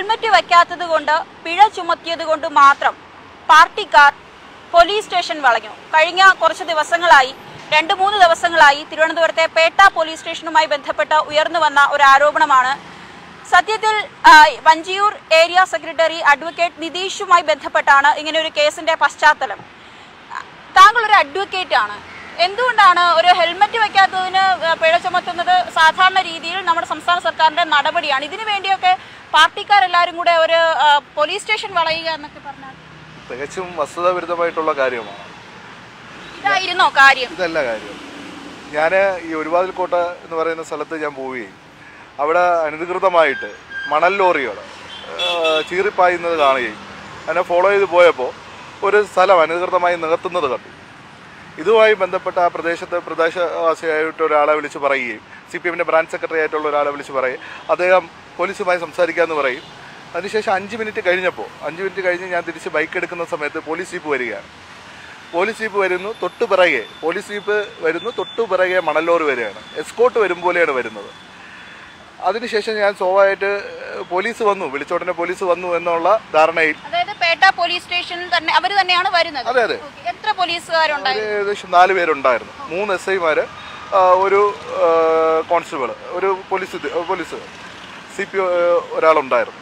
Helmet വയ്ക്കാത്തത് കൊണ്ട് പിഴ ചുമത്തിയത് കൊണ്ട് മാത്രം പാർട്ടിക്കാർ പോലീസ് സ്റ്റേഷൻ വളഞ്ഞു കഴിഞ്ഞ കുറച്ച് ദിവസങ്ങളായി രണ്ട് മൂന്ന് ദിവസങ്ങളായി തിരുവനന്തപുരത്തെ പേട്ട പോലീസ് സ്റ്റേഷനുമായി ബന്ധപ്പെട്ട് ഉയർന്നു വന്ന ഒരു ആരോപണമാണ് സത്യത്തിൽ ആ, വഞ്ചിയൂർ ഏരിയ സെക്രട്ടറി അഡ്വക്കേറ്റ് നിതീഷുമായി ബന്ധപ്പെട്ടാണ് ഇങ്ങനെ ഒരു കേസിന്റെ പശ്ചാത്തലം താങ്കൾ ഒരു അഡ്വക്കേറ്റ് ആണ് എന്തുകൊണ്ടാണ് ഒരു ഹെൽമറ്റ് വെക്കാത്തതിന് പിഴ ചുമത്തുന്നത് സാധാരണ രീതിയിൽ നമ്മുടെ സംസ്ഥാന സർക്കാരിന്റെ നടപടിയാണ് ഇതിനു വേണ്ടിയൊക്കെ പാർട്ടിക്കാരെല്ലാവരും കൂടെ ഒരു ആ, പോലീസ് സ്റ്റേഷൻ വളയുക എന്നൊക്കെ പറഞ്ഞാൽ തികച്ചും വസ്തുതാവിരുദ്ധമായിട്ടുള്ള കാര്യമാണ് ഇതായിരുന്നോ കാര്യം ഇതല്ല കാര്യം ഞാൻ ഈ ഒരുവാതിൽക്കോട്ട എന്ന് പറയുന്ന സ്ഥലത്ത് ഞാൻ പോവുകയും അവിടെ അനധികൃതമായിട്ട് മണൽ ലോറികൾ ചീറിപ്പായുന്നത് കാണുകയും അതിനെ ഫോളോ ചെയ്ത് പോയപ്പോൾ ഒരു സ്ഥലം അനധികൃതമായി നികത്തുന്നത് കണ്ടു ഇതുമായി ബന്ധപ്പെട്ട ആ പ്രദേശത്ത് പ്രദേശവാസിയായിട്ട് ഒരാളെ വിളിച്ച് പറയുകയും സി പി എമ്മിൻ്റെ ബ്രാഞ്ച് സെക്രട്ടറി ആയിട്ടുള്ള ഒരാളെ വിളിച്ച് പറയും അദ്ദേഹം പോലീസുമായി സംസാരിക്കാമെന്ന് പറയും അതിനുശേഷം അഞ്ച് മിനിറ്റ് കഴിഞ്ഞപ്പോൾ അഞ്ച് മിനിറ്റ് കഴിഞ്ഞ് ഞാൻ തിരിച്ച് ബൈക്ക് എടുക്കുന്ന സമയത്ത് പോലീസ് ജീപ്പ് വരികയാണ് പോലീസ് ജീപ്പ് വരുന്നു തൊട്ടു പിറകെ പോലീസ് ജീപ്പ് വരുന്നു തൊട്ടു പിറകെ മണലോറ് വരികയാണ് എസ്കോട്ട് വരും പോലെയാണ് വരുന്നത് അതിനുശേഷം ഞാൻ സ്വാഭാവികമായിട്ട് പോലീസ് വന്നു വിളിച്ചോടനെ പോലീസ് വന്നു എന്നുള്ള ധാരണയിൽ അതായത് പേട്ട പോലീസ് സ്റ്റേഷനിൽ തന്നെ അവർ തന്നെയാണ് വരുന്നത് അതെ അതെ ഓക്കേ. എത്ര പോലീസുകാരുണ്ടായി ഒരു ഏകദേശം നാല് പേരുണ്ടായിരുന്നു മൂന്ന് എസ് ഐമാർ ഒരു കോൺസ്റ്റബിൾ ഒരു പോലീസ് ഉദ്യ- പോലീസ് സി പി ഒരാളുണ്ടായിരുന്നു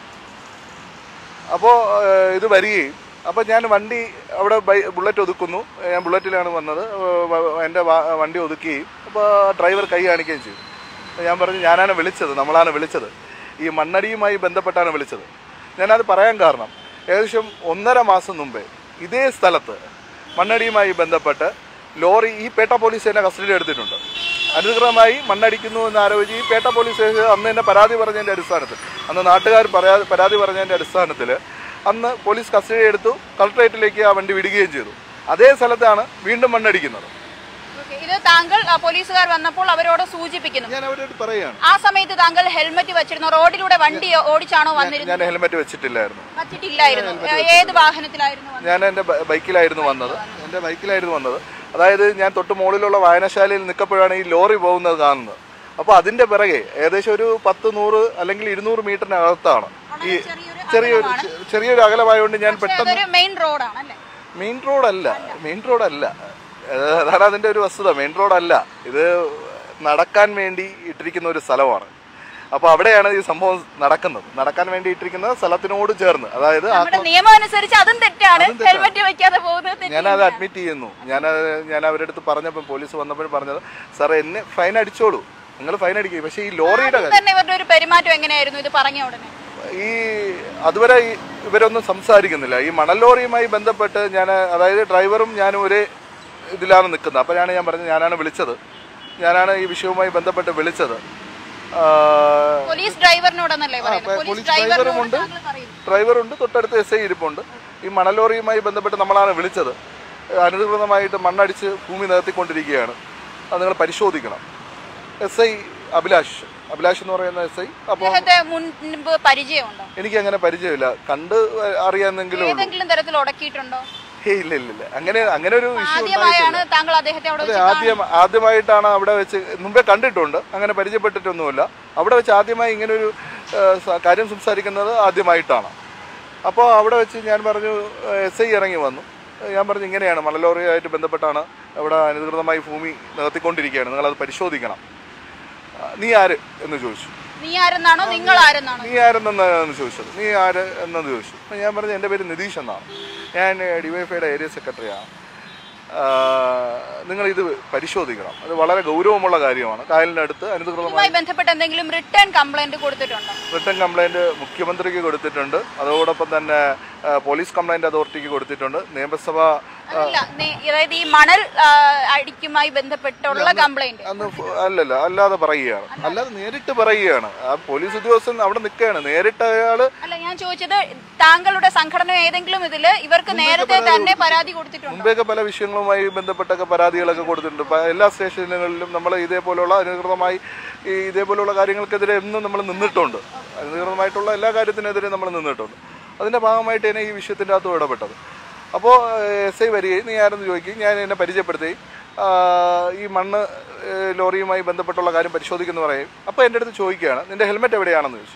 അപ്പോൾ ഇത് വരികയും അപ്പോൾ ഞാൻ വണ്ടി അവിടെ ബൈ ബുള്ളറ്റ് ഒതുക്കുന്നു ഞാൻ ബുള്ളറ്റിലാണ് വന്നത് ഏഹ് വ- എൻ്റെ വാ- വണ്ടി ഒതുക്കുകയും അപ്പോൾ ഡ്രൈവർ കൈ കാണിക്കുകയും ചെയ്തു അപ്പോൾ ഞാൻ പറഞ്ഞു ഞാനാണ് വിളിച്ചത് നമ്മളാണ് വിളിച്ചത് ഈ മണ്ണടിയുമായി ബന്ധപ്പെട്ടാണ് വിളിച്ചത് ഞാനത് പറയാൻ കാരണം ഏകദേശം ഒന്നര മാസം മുമ്പേ ഇതേ സ്ഥലത്ത് മണ്ണടിയുമായി ബന്ധപ്പെട്ട് ലോറി ഈ പേട്ട പോലീസ് തന്നെ കസ്റ്റഡിയിൽ എടുത്തിട്ടുണ്ട് അനധികൃതമായി മണ്ണടിക്കുന്നു എന്ന് ആരോപിച്ച് ഈ പേട്ട പോലീസ് സ്റ്റേഷൻ അന്ന് തന്നെ പരാതി പറഞ്ഞതിൻ്റെ അടിസ്ഥാനത്തിൽ അന്ന് നാട്ടുകാർ പരാതി പരാതി പറഞ്ഞതിൻ്റെ അടിസ്ഥാനത്തിൽ അന്ന് പോലീസ് കസ്റ്റഡി എടുത്തു കളക്ട്രേറ്റിലേക്ക് ആ വണ്ടി വിടുകയും ചെയ്തു അതേ സ്ഥലത്താണ് വീണ്ടും മണ്ണടിക്കുന്നത് ഓക്കേ. ഇത് താങ്കൾ ആ, പോലീസുകാർ വന്നപ്പോൾ അവരോട് സൂചിപ്പിക്കുന്നു ഞാൻ അവരോട് പറയുകയാണ് ആ സമയത്ത് താങ്കൾ ഹെൽമറ്റ് വെച്ചിരുന്നു റോഡിലൂടെ വണ്ടി ഓടിച്ചാണോ വന്നിരുന്നത് ഞാൻ ഹെൽമെറ്റ് വെച്ചിട്ടില്ലായിരുന്നു വച്ചിട്ടില്ലായിരുന്നു ഏത് വാഹനത്തിലായിരുന്നു വന്നത്? ഞാൻ എൻ്റെ ബ- ബൈക്കിലായിരുന്നു വന്നത് എൻ്റെ ബൈക്കിലായിരുന്നു വന്നത് അതായത് ഞാൻ തൊട്ട് മുകളിലുള്ള വായനശാലയിൽ നിൽക്കപ്പോഴാണ് ഈ ലോറി പോകുന്നത് കാണുന്നത് അപ്പോൾ അതിൻ്റെ പിറകെ ഏകദേശം ഒരു പത്ത് നൂറ് അല്ലെങ്കിൽ ഇരുന്നൂറ് മീറ്ററിനകത്താണ് ഈ ചെറിയൊരു ചെറിയൊരു ചെറിയൊരു അകലമായതുകൊണ്ട് ഞാൻ പക്ഷേ പെട്ടെന്ന് അതൊരു മെയിൻ റോഡാണ് അല്ലേ മെയിൻ റോഡല്ല മെയിൻ റോഡല്ല ഏഹ് അതാണ് അതിൻ്റെ ഒരു വസ്തുത മെയിൻ റോഡല്ല ഇത് നടക്കാൻ വേണ്ടി ഇട്ടിരിക്കുന്ന ഒരു സ്ഥലമാണ് അപ്പോൾ അവിടെയാണ് ഈ സംഭവം നടക്കുന്നത് നടക്കാൻ വേണ്ടി ഇട്ടിരിക്കുന്ന സ്ഥലത്തിനോട് ചേർന്ന് അതായത് ആ നമ്മുടെ നിയമം അനുസരിച്ച് അതും തെറ്റാണ് ഹെൽമറ്റ് വെക്കാതെ പോകുന്നത് തെറ്റ്. ഞാനത് അഡ്മിറ്റ് ചെയ്യുന്നു ഞാൻ ഞാൻ അവരുടെ അടുത്ത് പറഞ്ഞപ്പോൾ പോലീസ് വന്നപ്പോൾ പറഞ്ഞത് സാർ എന്നെ ഫൈൻ അടിച്ചോളൂ നിങ്ങൾ ഫൈൻ അടിക്കുക പക്ഷേ ഈ ലോറിയുടെ കാര്യം തന്നെ ഇവരുടെ ഒരു പെരുമാറ്റം എങ്ങനെയായിരുന്നു ഇത് പറഞ്ഞ ഉടനെ ഈ അതുവരെ ഈ ഇവരൊന്നും സംസാരിക്കുന്നില്ല ഈ മണൽ ലോറിയുമായി ബന്ധപ്പെട്ട് ഞാൻ അതായത് ഡ്രൈവറും ഞാനും ഒരേ ഇതിലാണ് നിൽക്കുന്നത് അപ്പോഴാണ് ഞാൻ പറഞ്ഞത് ഞാനാണ് വിളിച്ചത് ഞാനാണ് ഈ വിഷയവുമായി ബന്ധപ്പെട്ട് വിളിച്ചത് ആ, പോലീസ് ഡ്രൈവറിനോടെന്നല്ലേ പറയുന്നത് പോലീസ് പോലീസ് ഡ്രൈവറിനോട് ഡ്രൈവറുമുണ്ട് താങ്കൾ പറയുന്നു ഡ്രൈവറുണ്ട് തൊട്ടടുത്ത് എസ് ഐ ഇരിപ്പുണ്ട് ഈ മണൽ ലോറിയുമായി ബന്ധപ്പെട്ട് നമ്മളാണ് വിളിച്ചത് അനധികൃതമായിട്ട് മണ്ണടിച്ച് ഭൂമി നികത്തിക്കൊണ്ടിരിക്കുകയാണ് അത് നിങ്ങൾ പരിശോധിക്കണം എസ് ഐ അഭിലാഷ് അഭിലാഷ് എന്ന് പറയുന്ന എസ് ഐ അപ്പോൾ അദ്ദേഹത്തെ മുൻപ് പരിചയമുണ്ടോ എനിക്ക് അങ്ങനെ പരിചയമില്ല കണ്ട് അറിയാമെന്നെങ്കിലും ഉള്ളൂ ഏതെങ്കിലും തരത്തിൽ ഉടക്കിയിട്ടുണ്ടോ ഹേയ് ഇല്ല ഇല്ല ഇല്ല അങ്ങനെ അങ്ങനെ ഒരു ഇഷ്യൂ ആദ്യമായാണ് താങ്കൾ അദ്ദേഹത്തെ അവിടെ അതെ വെച്ച് ആദ്യം ആദ്യമായിട്ടാണ് അവിടെ വെച്ച് മുമ്പേ കണ്ടിട്ടുണ്ട് അങ്ങനെ പരിചയപ്പെട്ടിട്ടൊന്നുമില്ല അവിടെ വെച്ച് ആദ്യമായി ഇങ്ങനെ ഒരു കാര്യം സംസാരിക്കുന്നത് ആദ്യമായിട്ടാണ് അപ്പോൾ അവിടെ വെച്ച് ഞാൻ പറഞ്ഞു എസ് ഐ ഇറങ്ങി വന്നു ഞാൻ പറഞ്ഞു ഇങ്ങനെയാണ് മണലോറിയായിട്ട് ബന്ധപ്പെട്ടാണ് അവിടെ അനധികൃതമായി ഭൂമി നികത്തിക്കൊണ്ടിരിക്കുകയാണ് നിങ്ങളത് പരിശോധിക്കണം ആ, നീ ആര് എന്ന് ചോദിച്ചു നീ ആരെന്നാണോ നിങ്ങൾ ആരെന്നാണോ നീ ആരെന്നാണ് ചോദിച്ചത് നീ ആര് എന്നത് ചോദിച്ചു അപ്പോൾ ഞാൻ പറഞ്ഞു എൻ്റെ പേര് നിതീഷ് എന്നാണ് ഞാൻ ഡിവൈഫൈയുടെ ഏരിയ സെക്രട്ടറിയാണ് നിങ്ങൾ ഇത് പരിശോധിക്കണം അത് വളരെ ഗൗരവമുള്ള കാര്യമാണ് കായലിൻ്റെ അടുത്ത് അനധികൃതമായി ഇതുമായി ബന്ധപ്പെട്ട് എന്തെങ്കിലും റിട്ടേൺ കംപ്ലൈന്റ് കൊടുത്തിട്ടുണ്ടോ റിട്ടേൺ കംപ്ലൈൻറ്റ് മുഖ്യമന്ത്രിക്ക് കൊടുത്തിട്ടുണ്ട് അതോടൊപ്പം തന്നെ ആ, പോലീസ് കംപ്ലൈൻറ്റ് അതോറിറ്റിക്ക് കൊടുത്തിട്ടുണ്ട് നിയമസഭ അല്ല നീ- അതായത് ഈ മണൽ ആ, അടിക്കുമായി ബന്ധപ്പെട്ടുള്ള കംപ്ലൈന്റ് അന്ന് ഫ- അല്ലല്ല അല്ലാതെ പറയുകയാണ് അല്ലാതെ നേരിട്ട് പറയുകയാണ് ആ പോലീസ് ഉദ്യോഗസ്ഥൻ അവിടെ നിൽക്കുകയാണ് നേരിട്ട് അയാൾ അല്ല ഞാൻ ചോദിച്ചത് താങ്കളുടെ സംഘടന ഏതെങ്കിലും ഇതില് ഇവർക്ക് നേരത്തെ തന്നെ പരാതി കൊടുത്തിട്ടുണ്ടോ മുമ്പേയൊക്കെ പല വിഷയങ്ങളുമായി ബന്ധപ്പെട്ടൊക്കെ പരാതികളൊക്കെ കൊടുത്തിട്ടുണ്ട് പ- എല്ലാ സ്റ്റേഷനുകളിലും നമ്മൾ ഇതേപോലുള്ള അനധികൃതമായി ഈ ഇതേപോലുള്ള കാര്യങ്ങൾക്കെതിരെ എന്നും നമ്മൾ നിന്നിട്ടുണ്ട് അനധികൃതമായിട്ടുള്ള എല്ലാ കാര്യത്തിനെതിരെ നമ്മൾ നിന്നിട്ടുണ്ട് അതിൻ്റെ ഭാഗമായിട്ട് തന്നെ ഈ വിഷയത്തിൻ്റെ അകത്തും ഇടപെട്ടത് അപ്പോൾ എസ് ഐ വരികയും നീ ആരെന്ന് ചോദിക്കുകയും ഞാൻ എന്നെ പരിചയപ്പെടുത്തുകയും ആ, ഈ മണ്ണ് ഏ, ലോറിയുമായി ബന്ധപ്പെട്ടുള്ള കാര്യം പരിശോധിക്കുന്നു പറയും അപ്പോൾ എൻ്റെ അടുത്ത് ചോദിക്കുകയാണ് നിൻ്റെ ഹെൽമെറ്റ് എവിടെയാണെന്ന് ചോദിച്ചു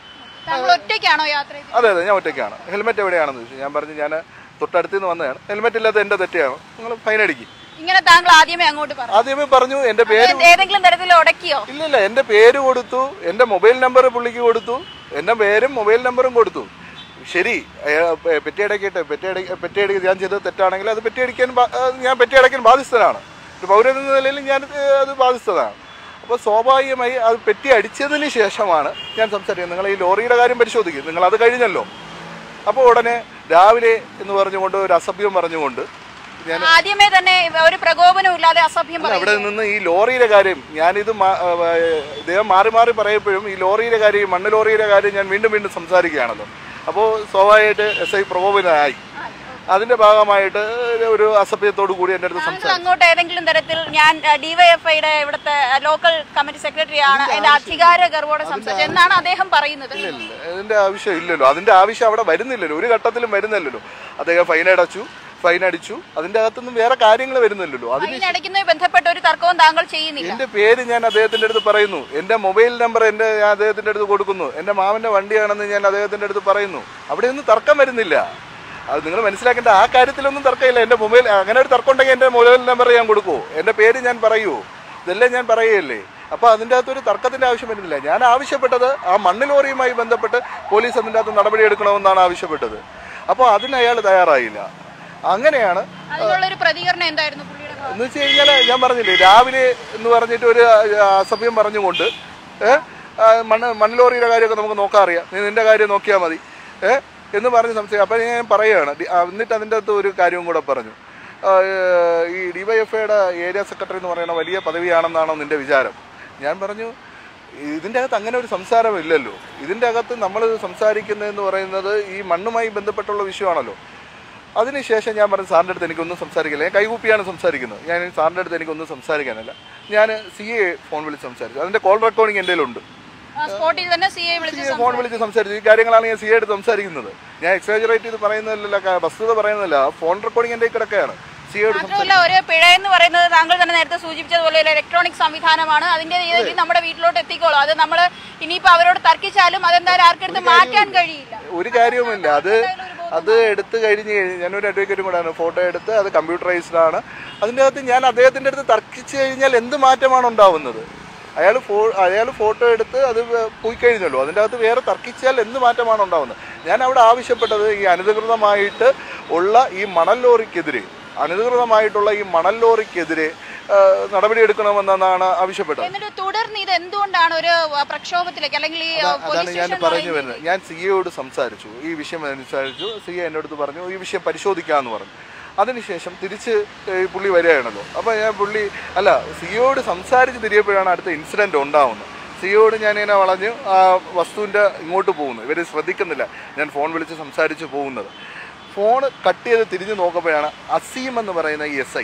താങ്കൾ ഒറ്റയ്ക്കാണോ യാത്ര ചെയ്തത് അതെ അതെ ഞാൻ ഒറ്റയ്ക്കാണ് ഹെൽമെറ്റ് എവിടെയാണെന്ന് ചോദിച്ചു ഞാൻ പറഞ്ഞു ഞാൻ തൊട്ടടുത്ത് നിന്ന് വന്നതാണ് ഹെൽമെറ്റ് ഇല്ലാത്ത എൻ്റെ തെറ്റാണ് നിങ്ങൾ ഫൈൻ അടിക്കും ഇങ്ങനെ താങ്കൾ ആദ്യമേ അങ്ങോട്ട് പറഞ്ഞു ആദ്യമേ പറഞ്ഞു എൻ്റെ പേര് ഏതെങ്കിലും തരത്തിൽ ഉടക്കിയോ ഇല്ല ഇല്ല എൻ്റെ പേര് കൊടുത്തു എൻ്റെ മൊബൈൽ നമ്പർ പുള്ളിക്ക് കൊടുത്തു എൻ്റെ പേരും മൊബൈൽ നമ്പറും കൊടുത്തു ശരി അയാ- പെ- പെറ്റിയടക്കിയിട്ട് പെറ്റിയട പെറ്റിയടിക്ക് ഞാൻ ചെയ്തത് തെറ്റാണെങ്കിൽ അത് പെറ്റിയടിക്കാൻ ബാ- ആ, ഞാൻ പെറ്റിയടക്കാൻ ബാധ്യസ്ഥനാണ് ഒരു പൗരൻ എന്ന നിലയിൽ ഞാൻ ഏ, അത് ബാധ്യസ്ഥനാണ് അപ്പോൾ സ്വാഭാവികമായി അത് പെറ്റി അടിച്ചതിന് ശേഷമാണ് ഞാൻ സംസാരിക്കുന്നത് നിങ്ങൾ ഈ ലോറിയുടെ കാര്യം പരിശോധിക്കും നിങ്ങൾ അത് കഴിഞ്ഞല്ലോ അപ്പോൾ ഉടനെ രാവിലെ എന്ന് പറഞ്ഞുകൊണ്ട് ഒരു അസഭ്യം പറഞ്ഞുകൊണ്ട് ഞാൻ ആദ്യമേ തന്നെ ഒരു പ്രകോപനവും ഇല്ലാതെ അസഭ്യം അല്ല, പറയും അവിടെ നിന്ന് ഈ ലോറിയുടെ കാര്യം ഞാനിത് മാ- ആ, ആ, ഇദ്ദേഹം മാറി മാറി പറയപ്പോഴും ഈ ലോറിയുടെ കാര്യം ഈ മണ്ണ് ലോറിയുടെ കാര്യം ഞാൻ വീണ്ടും വീണ്ടും സംസാരിക്കുകയാണല്ലോ അപ്പോൾ സ്വാഭാവികമായിട്ട് എസ് ഐ പ്രകോപനമായി അതിന്റെ ഭാഗമായിട്ട് ഒരു അസഭ്യത്തോടു കൂടി എൻ്റെ അടുത്ത് താങ്കൾ സംസാരിച്ചു അങ്ങോട്ട് ഏതെങ്കിലും തരത്തിൽ ഞാൻ ഡിവൈഎഫ്ഐയുടെ ഇവിടുത്തെ ലോക്കൽ കമ്മിറ്റി സെക്രട്ടറി ആണ് അതിന്റെ അധികാര ഗർവോടെ സംസാരിച്ചത് എന്നാണ് അദ്ദേഹം പറയുന്നത് ഇല്ല അതിന്റെ ആവശ്യം ഇല്ലല്ലോ അതിന്റെ ആവശ്യം അവിടെ വരുന്നില്ലല്ലോ ഒരു ഘട്ടത്തിലും വരുന്നില്ലല്ലോ അദ്ദേഹം ഫൈൻ അടച്ചു ഫൈൻ അടിച്ചു അതിന്റെ അകത്തൊന്നും വേറെ കാര്യങ്ങൾ വരുന്നില്ലല്ലോ അതിന് അതിനടയ്ക്കുന്നതുമായി ബന്ധപ്പെട്ട ഒരു തർക്കവും താങ്കൾ ചെയ്യുന്നില്ല എന്റെ പേര് ഞാൻ അദ്ദേഹത്തിന്റെ അടുത്ത് പറയുന്നു എന്റെ മൊബൈൽ നമ്പർ എന്റെ ഞാൻ അദ്ദേഹത്തിന്റെ അടുത്ത് കൊടുക്കുന്നു എന്റെ മാമന്റെ വണ്ടിയാണെന്ന് ഞാൻ അദ്ദേഹത്തിന്റെ അടുത്ത് പറയുന്നു അവിടെ ഒന്നും തർക്കം വരുന്നില്ല അത് നിങ്ങൾ മനസ്സിലാക്കേണ്ട ആ കാര്യത്തിലൊന്നും തർക്കമില്ല എന്റെ മൊബൈൽ അങ്ങനെ ഒരു തർക്കം ഉണ്ടെങ്കിൽ എന്റെ മൊബൈൽ നമ്പർ ഞാൻ കൊടുക്കുമോ എന്റെ പേര് ഞാൻ പറയൂ ഇതെല്ലാം ഞാൻ പറയുകയല്ലേ അപ്പോൾ അതിൻ്റെ അകത്ത് ഒരു തർക്കത്തിന്റെ ആവശ്യം വരുന്നില്ല ഞാൻ ആവശ്യപ്പെട്ടത് ആ മണ്ണ് ലോറിയുമായി ബന്ധപ്പെട്ട് പോലീസ് അതിൻ്റെ അകത്ത് നടപടി എടുക്കണമെന്നാണ് ആവശ്യപ്പെട്ടത് അപ്പോൾ അതിന് അയാൾ തയ്യാറായില്ല അങ്ങനെയാണ് അതിനുള്ള ഒരു പ്രതികരണം എന്തായിരുന്നു പുള്ളിയുടെ ഭാഗത്ത്? എന്ന് വെച്ച് കഴിഞ്ഞാൽ ഞാൻ പറഞ്ഞില്ലേ രാവിലെ എന്ന് പറഞ്ഞിട്ട് ഒരു ആ, അസഭ്യം പറഞ്ഞുകൊണ്ട് ഏ, ആ, മണ്ണ് മണ്ണിലോറിയുടെ കാര്യമൊക്കെ നമുക്ക് നോക്കാൻ അറിയാം നീ നിന്റെ കാര്യം നോക്കിയാൽ മതി ഏ എന്ന് പറഞ്ഞ് സംശയം അപ്പം ഞാൻ പറയുകയാണ് ഡി- ആ, എന്നിട്ട് അതിൻ്റെ അകത്ത് ഒരു കാര്യവും കൂടെ പറഞ്ഞു ആ, ഏ, ഈ ഡിവൈഎഫ്ഐയുടെ ഏരിയ സെക്രട്ടറി എന്ന് പറയുന്ന വലിയ പദവിയാണെന്നാണോ നിന്റെ വിചാരം ഞാൻ പറഞ്ഞു ഇതിൻ്റെ അകത്ത് അങ്ങനെ ഒരു സംസാരമില്ലല്ലോ ഇതിൻ്റെ അകത്ത് നമ്മൾ സംസാരിക്കുന്നതെന്ന് പറയുന്നത് ഈ മണ്ണുമായി ബന്ധപ്പെട്ടുള്ള വിഷയമാണല്ലോ അതിനുശേഷം ഞാൻ പറഞ്ഞു സാറിൻ്റെ അടുത്ത് എനിക്കൊന്നും സംസാരിക്കില്ല ഞാൻ കൈകൂപ്പിയാണ് സംസാരിക്കുന്നത് ഞാൻ സാറിൻ്റെ അടുത്ത് എനിക്കൊന്നും സംസാരിക്കാനല്ല ഞാൻ സി എ ഫോൺ വിളിച്ച് സംസാരിച്ചു അതിൻ്റെ കോൾ റെക്കോർഡിംഗ് എൻ്റെ കയ്യിലുണ്ട് ആ സ്പോട്ടിൽ തന്നെ സി ഐ വിളിച്ച് സി എ ഫോൺ വിളിച്ച് സംസാരിച്ചു ഈ കാര്യങ്ങളാണ് ഞാൻ സി എ അടുത്ത് സംസാരിക്കുന്നത് ഞാൻ എക്സാജറേറ്റ് ചെയ്ത് പറയുന്നതല്ല ക- വസ്തുത പറയുന്നതല്ല ആ ഫോൺ റെക്കോർഡിംഗ് എൻ്റെ കയ്യിൽ കിടക്കുകയാണ് സി എയോട് മാത്രമല്ല ഒരു പിഴ എന്ന് പറയുന്നത് താങ്കൾ തന്നെ നേരത്തെ സൂചിപ്പിച്ചതുപോലെ ഒരു ഇലക്ട്രോണിക് സംവിധാനമാണ് അതിന്റെ രീതിയിൽ നമ്മുടെ വീട്ടിലോട്ട് എത്തിക്കോളും അത് നമ്മൾ ഇനിയിപ്പോ അവരോട് തർക്കിച്ചാലും അതെന്തായാലും ആർക്കെടുത്ത് മാറ്റാൻ കഴിയില്ല ഒരു കാര്യവുമില്ല അത് അത് എടുത്ത് കഴിഞ്ഞ് കഴിഞ്ഞ് ഞാനൊരു അഡ്വക്കേറ്റും കൂടെയാണ് ഫോട്ടോ എടുത്ത് അത് കമ്പ്യൂട്ടറൈസ്ഡ് ആണ് അതിൻ്റെ അകത്ത് ഞാൻ അദ്ദേഹത്തിൻ്റെ അടുത്ത് തർക്കിച്ച് കഴിഞ്ഞാൽ എന്ത് മാറ്റമാണ് ഉണ്ടാവുന്നത് അയാൾ ഫോ അയാൾ ഫോട്ടോ എടുത്ത് അത് വേ- പോയി കഴിഞ്ഞല്ലോ അതിൻ്റെ അകത്ത് വേറെ തർക്കിച്ചാൽ എന്ത് മാറ്റമാണ് ഉണ്ടാവുന്നത് ഞാൻ അവിടെ ആവശ്യപ്പെട്ടത് ഈ അനധികൃതമായിട്ട് ഉള്ള ഈ മണൽ ലോറിക്കെതിരെ അനധികൃതമായിട്ടുള്ള ഈ മണൽ ലോറിക്കെതിരെ ആ, നടപടിയെടുക്കണമെന്നാണ് ആവശ്യപ്പെട്ടത് എന്നിട്ട് തുടർന്ന് ഇത് എന്തുകൊണ്ടാണ് ഒരു ആ, പ്രക്ഷോഭത്തിലേക്ക് അല്ലെങ്കിൽ ഈ ആ, അതാണ് പോലീസ് ഞാൻ സ്റ്റേഷൻ പറഞ്ഞു വരുന്നത് ഞാൻ സി എയോട് സംസാരിച്ചു ഈ വിഷയം സംസാരിച്ചു സി എ എൻ്റെ അടുത്ത് പറഞ്ഞു ഈ വിഷയം പരിശോധിക്കാമെന്ന് പറഞ്ഞു അതിനുശേഷം തിരിച്ച് ഏ, ഈ പുള്ളി വരികയാണല്ലോ അപ്പോൾ ഞാൻ പുള്ളി അല്ല സിയോട് സംസാരിച്ച് തിരിയപ്പോഴാണ് അടുത്ത ഇൻസിഡൻറ്റ് ഉണ്ടാവുന്നത് സിയോട് ഞാൻ ഇങ്ങനെ വളഞ്ഞ് ആ വസ്തുവിൻ്റെ ഇങ്ങോട്ട് പോകുന്നു ഇവർ ശ്രദ്ധിക്കുന്നില്ല ഞാൻ ഫോൺ വിളിച്ച് സംസാരിച്ച് പോകുന്നത് ഫോൺ കട്ട് ചെയ്ത് തിരിഞ്ഞ് നോക്കുമ്പോഴാണ് അസീം എന്ന് പറയുന്ന ഈ എസ് ഐ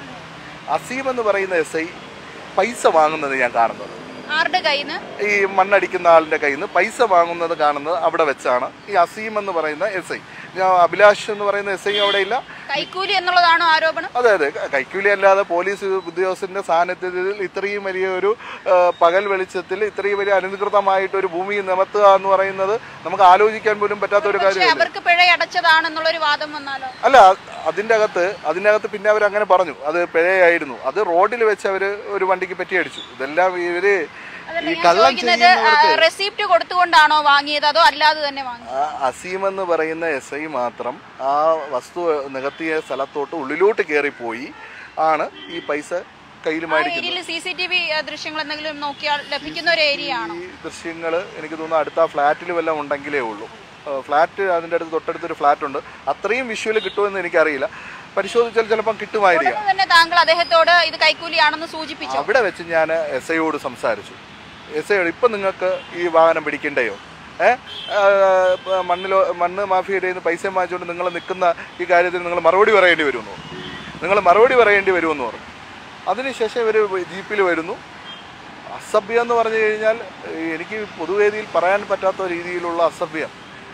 അസീം എന്ന് പറയുന്ന എസ് ഐ പൈസ വാങ്ങുന്നത് ഞാൻ കാണുന്നത് ആരുടെ കയ്യിൽ നിന്ന് ഈ മണ്ണടിക്കുന്ന ആളിന്റെ കയ്യിൽ നിന്ന് പൈസ വാങ്ങുന്നത് കാണുന്നത് അവിടെ വെച്ചാണ് ഈ അസീം എന്ന് പറയുന്ന എസ് ഐ അഭിലാഷ് എന്ന് പറയുന്ന എസ് ഐ അവിടെ ഇല്ല കൈക്കൂലി എന്നുള്ളതാണോ ആരോപണം അതെ അതെ കൈക്കൂലി അല്ലാതെ പോലീസ് ഉദ്യോഗസ്ഥന്റെ സാന്നിധ്യത്തിൽ ഇത്രയും വലിയ ഒരു ആ, പകൽ വെളിച്ചത്തിൽ ഇത്രയും വലിയ അനധികൃതമായിട്ട് ഒരു ഭൂമി നിമത്തുക എന്ന് പറയുന്നത് നമുക്ക് ആലോചിക്കാൻ പോലും പറ്റാത്ത ഒരു പക്ഷെ കാര്യമല്ല അവർക്ക് പിഴ അടച്ചതാണെന്നുള്ളൊരു വാദം വന്നാലോ അല്ല അതിൻ്റെ അകത്ത് അതിൻ്റെ അകത്ത് പിന്നെ അവർ അങ്ങനെ പറഞ്ഞു അത് പിഴയായിരുന്നു അത് റോഡിൽ വെച്ച് അവർ ഒരു വണ്ടിക്ക് പറ്റിയടിച്ചു ഇതെല്ലാം ഇവര് ഈ കള്ളം ചോദിക്കുന്നത് ചെയ്യുന്നവർക്ക് റെസിപ്റ്റ് കൊടുത്തുകൊണ്ടാണോ വാങ്ങിയത് അതോ അല്ലാതെ തന്നെ വാങ്ങിയത് ആ അസീം എന്ന് പറയുന്ന എസ് ഐ മാത്രം ആ വസ്തു നികത്തിയ സ്ഥലത്തോട്ട് ഉള്ളിലോട്ട് കയറിപ്പോയി ആണ് ഈ പൈസ കയ്യിൽ ആ മേടിക്കുന്നത് ഏരിയയിൽ സി സി ടി വി ദൃശ്യങ്ങൾ എന്തെങ്കിലും നോക്കിയാൽ ലഭിക്കുന്ന ഒരു ഏരിയ ആണോ ഈ ദൃശ്യങ്ങൾ എനിക്ക് തോന്നുന്നു അടുത്ത ഫ്ലാറ്റിൽ വല്ലതും ഉണ്ടെങ്കിലേ ഉള്ളൂ ഫ്ലാറ്റ് അതിൻ്റെ അടുത്ത് തൊട്ടടുത്തൊരു ഫ്ലാറ്റ് ഉണ്ട് അത്രയും വിഷ്വൽ കിട്ടുമെന്ന് എനിക്കറിയില്ല പരിശോധിച്ചാൽ ചിലപ്പം കിട്ടുമായിരിക്കാം ഉടനെ തന്നെ താങ്കൾ അദ്ദേഹത്തോട് ഇത് കൈക്കൂലിയാണെന്ന് സൂചിപ്പിച്ചു അവിടെ വെച്ച് ഞാൻ എസ് ഐയോട് സംസാരിച്ചു എസ് ഐയോട് ഇപ്പം നിങ്ങൾക്ക് ഈ വാഹനം പിടിക്കണ്ടയോ ഏ ആ, മണ്ണിലോ മണ്ണ് മാഫിയയുടെ കയ്യിൽ നിന്ന് പൈസ വാങ്ങിച്ചുകൊണ്ട് നിങ്ങൾ നിൽക്കുന്ന ഈ കാര്യത്തിൽ നിങ്ങൾ മറുപടി പറയേണ്ടി വരുമെന്ന് പറഞ്ഞു നിങ്ങൾ മറുപടി പറയേണ്ടി വരുമെന്ന് പറഞ്ഞു അതിനുശേഷം ഇവർ ജീപ്പിൽ വരുന്നു അസഭ്യം എന്ന് പറഞ്ഞു കഴിഞ്ഞാൽ ഏഹ്, എനിക്ക് പൊതുവേദിയിൽ പറയാൻ പറ്റാത്ത രീതിയിലുള്ള അസഭ്യം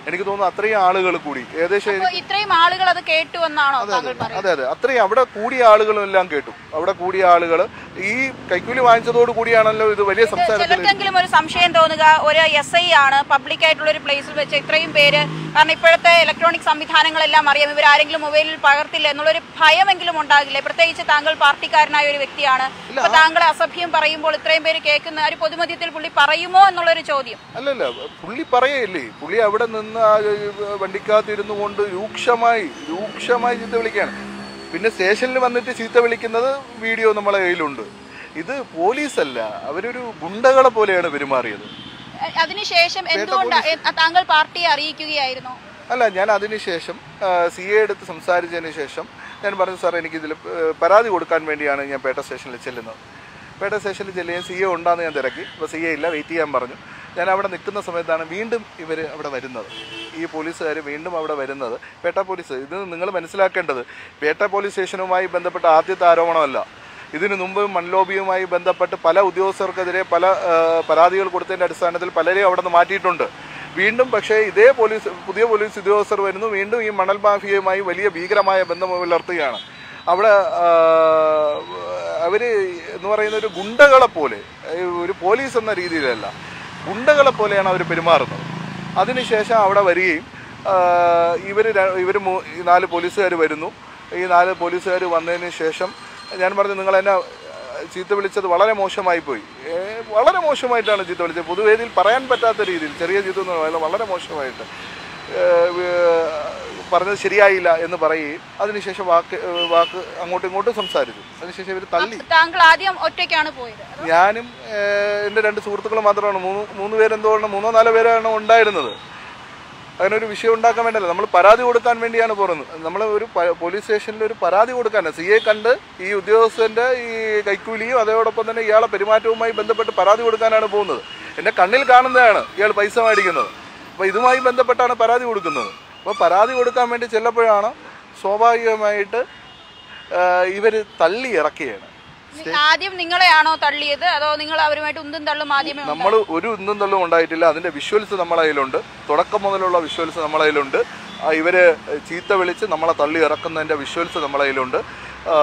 എനിക്ക് തോന്നുന്നു അത്രയും ആളുകൾ കൂടി ഏകദേശം അപ്പൊ ഇത്രയും ആളുകൾ അത് കേട്ടു എന്നാണോ താങ്കൾ പറയുന്നത് അതെ അതെ അത്രയും അവിടെ കൂടിയ ആളുകളെല്ലാം കേട്ടു അവിടെ കൂടിയ ആളുകൾ ഈ കൈക്കൂലി വാങ്ങിച്ചതോട് കൂടിയാണല്ലോ ഇത് വലിയ സംസാരത്തിൽ ചിലർക്കെങ്കിലും ഒരു സംശയം തോന്നുക ഒരു എസ് ഐ ആണ് പബ്ലിക് ആയിട്ടുള്ള ഒരു പ്ലേസിൽ വെച്ച് ഇത്രയും പേര് കാരണം ഇപ്പോഴത്തെ ഇലക്ട്രോണിക് സംവിധാനങ്ങളെല്ലാം അറിയാം ഇവർ ആരെങ്കിലും മൊബൈലിൽ പകർത്തില്ല എന്നുള്ളൊരു ഭയമെങ്കിലും ഉണ്ടാകില്ലേ പ്രത്യേകിച്ച് താങ്കൾ പാർട്ടിക്കാരനായ ഒരു വ്യക്തിയാണ് അപ്പൊ താങ്കളെ അസഭ്യം പറയുമ്പോൾ ഇത്രയും പേര് കേൾക്കുന്ന ഒരു പൊതുമധ്യത്തിൽ പുള്ളി പറയുമോ എന്നുള്ളൊരു ചോദ്യം അല്ലല്ല പുള്ളി പറയല്ലേ പുള്ളി അവിടെ നിന്ന് ആ വണ്ടിക്കകത്തിരുന്നു കൊണ്ട് രൂക്ഷമായി രൂക്ഷമായി ചീത്ത വിളിക്കുകയാണ് പിന്നെ സ്റ്റേഷനിൽ വന്നിട്ട് ചീത്ത വിളിക്കുന്നത് വീഡിയോ നമ്മളെ കയ്യിലുണ്ട് ഇത് പോലീസല്ല അവരൊരു ഗുണ്ടകളെ പോലെയാണ് പെരുമാറിയത് അ- അതിനുശേഷം എന്തുകൊണ്ടാണ് താങ്കൾ പാർട്ടിയെ അറിയിക്കുകയായിരുന്നു അല്ല ഞാൻ അതിനുശേഷം സി എ എടുത്ത് സംസാരിച്ചതിന് ശേഷം ഞാൻ പറഞ്ഞു സാർ എനിക്കിതിൽ പരാതി കൊടുക്കാൻ വേണ്ടിയാണ് ഞാൻ പേട്ട സ്റ്റേഷനിൽ ചെല്ലുന്നത് പേട്ട സ്റ്റേഷനിൽ ചെല്ലുകയും സി എ ഉണ്ടാന്ന് ഞാൻ തിരക്കി അപ്പോൾ സി എ ഇല്ല വെയിറ്റ് ചെയ്യാൻ പറഞ്ഞു ഞാൻ അവിടെ നിൽക്കുന്ന സമയത്താണ് വീണ്ടും ഇവർ അവിടെ വരുന്നത് ഈ പോലീസുകാർ വീണ്ടും അവിടെ വരുന്നത് പേട്ട പോലീസ് ഇത് നിങ്ങൾ മനസ്സിലാക്കേണ്ടത് പേട്ട പോലീസ് സ്റ്റേഷനുമായി ബന്ധപ്പെട്ട ആദ്യത്തെ ആരോപണമല്ല ഇതിനു മുമ്പ് മൺലോബിയുമായി ബന്ധപ്പെട്ട് പല ഉദ്യോഗസ്ഥർക്കെതിരെ പല ആ, പരാതികൾ കൊടുത്തതിൻ്റെ അടിസ്ഥാനത്തിൽ പലരെയും അവിടെ നിന്ന് മാറ്റിയിട്ടുണ്ട് വീണ്ടും പക്ഷേ ഇതേ പോലീസ് പുതിയ പോലീസ് ഉദ്യോഗസ്ഥർ വരുന്നു വീണ്ടും ഈ മണൽ മാഫിയയുമായി വലിയ ഭീകരമായ ബന്ധം പുലർത്തുകയാണ് അവിടെ അവർ എന്ന് പറയുന്ന ഒരു ഗുണ്ടകളെ പോലെ ഏഹ്, ഒരു പോലീസ് എന്ന രീതിയിലല്ല ഗുണ്ടകളെ പോലെയാണ് അവർ പെരുമാറുന്നത് അതിനുശേഷം അവിടെ വരികയും ഇവർ ഇവർ ഈ നാല് പോലീസുകാർ വരുന്നു ഈ നാല് പോലീസുകാർ വന്നതിന് ശേഷം ഞാൻ പറഞ്ഞു നിങ്ങൾ എന്നെ ചീത്ത വിളിച്ചത് വളരെ മോശമായി പോയി ഏ, വളരെ മോശമായിട്ടാണ് ചീത്ത വിളിച്ചത് പൊതുവേദിയിൽ പറയാൻ പറ്റാത്ത രീതിയിൽ ചെറിയ ചീത്ത എന്ന് പറയുന്നത് വളരെ മോശമായിട്ട് ഏ, ഏ, പറഞ്ഞത് ശരിയായില്ല എന്ന് പറയുകയും അതിനുശേഷം വാക്ക് ഏ, വാക്ക് അങ്ങോട്ടും ഇങ്ങോട്ടും സംസാരിച്ചു അതിനുശേഷം ഇവർ തള്ളി താങ്കൾ ആദ്യം ഒറ്റയ്ക്കാണ് പോയത് ഞാനും ഏ, എൻ്റെ രണ്ട് സുഹൃത്തുക്കൾ മാത്രമാണ് മൂന്ന് മൂന്ന് പേരെന്തോണം മൂന്നോ നാലോ പേരാണ് ഉണ്ടായിരുന്നത് അങ്ങനെ ഒരു വിഷയം ഉണ്ടാക്കാൻ വേണ്ടിയല്ല നമ്മൾ പരാതി കൊടുക്കാൻ വേണ്ടിയാണ് പോകുന്നത് നമ്മൾ ഒരു പ- പോലീസ് സ്റ്റേഷനിൽ ഒരു പരാതി കൊടുക്കാനാണ് സി എ കണ്ട് ഈ ഉദ്യോഗസ്ഥന്റെ ഈ കൈക്കൂലിയും അതോടൊപ്പം തന്നെ ഇയാളെ പെരുമാറ്റവുമായി ബന്ധപ്പെട്ട് പരാതി കൊടുക്കാനാണ് പോകുന്നത് എൻ്റെ കണ്ണിൽ കാണുന്നതാണ് ഇയാൾ പൈസ മേടിക്കുന്നത് അപ്പോൾ ഇതുമായി ബന്ധപ്പെട്ടാണ് പരാതി കൊടുക്കുന്നത് അപ്പോൾ പരാതി കൊടുക്കാൻ വേണ്ടി ചെല്ലപ്പോഴാണ് സ്വാഭാവികമായിട്ട് ഇവർ തള്ളി ഇറക്കുകയാണ് ആദ്യം നിങ്ങളെയാണോ തള്ളിയത് അതോ നിങ്ങൾ അവരുമായിട്ട് ഉന്തും തള്ളും ആദ്യമേ ഉണ്ടായി? നമ്മൾ ഒരു ഇന്നും തള്ളും ഉണ്ടായിട്ടില്ല അതിന്റെ വിഷ്വൽസ് നമ്മളെ കയ്യിലുണ്ട് തുടക്കം മുതലുള്ള വിഷ്വൽസ് നമ്മളെ കയ്യിലുണ്ട് ആ, ഇവര് ചീത്ത വിളിച്ച് നമ്മളെ തള്ളി ഇറക്കുന്നതിന്റെ വിഷ്വൽസ് നമ്മളെ കയ്യിലുണ്ട് ആ,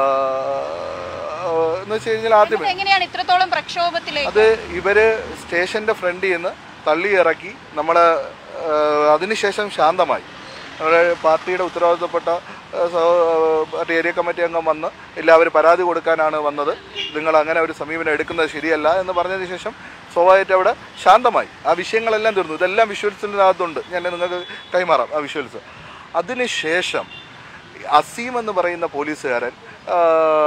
എന്ന് വെച്ച് കഴിഞ്ഞാൽ ആദ്യമേ ഇത് എങ്ങനെയാണ് ഇത്രത്തോളം പ്രക്ഷോഭത്തിലേക്ക് അത് ഇവര് സ്റ്റേഷന്റെ ഫ്രണ്ടിൽ നിന്ന് തള്ളി ഇറക്കി നമ്മളെ ആ, അതിനുശേഷം ശാന്തമായി നമ്മുടെ പാർട്ടിയുടെ ഉത്തരവാദിത്തപ്പെട്ട ആ, സഹ- പാർട്ടി ഏരിയ കമ്മിറ്റി അംഗം വന്ന് എല്ലാവരും പരാതി കൊടുക്കാനാണ് വന്നത് നിങ്ങൾ അങ്ങനെ ഒരു സമീപനം എടുക്കുന്നത് ശരിയല്ല എന്ന് പറഞ്ഞതിന് ശേഷം സ്വാഭാവികമായിട്ട് അവിടെ ശാന്തമായി ആ വിഷയങ്ങളെല്ലാം തീർന്നു ഇതെല്ലാം വിഷ്വൽസിനകത്തുണ്ട് ഞാൻ നിങ്ങൾക്ക് കൈമാറാം ആ വിഷ്വൽസ് അതിനുശേഷം അസീം എന്ന് പറയുന്ന പോലീസുകാരൻ ആ,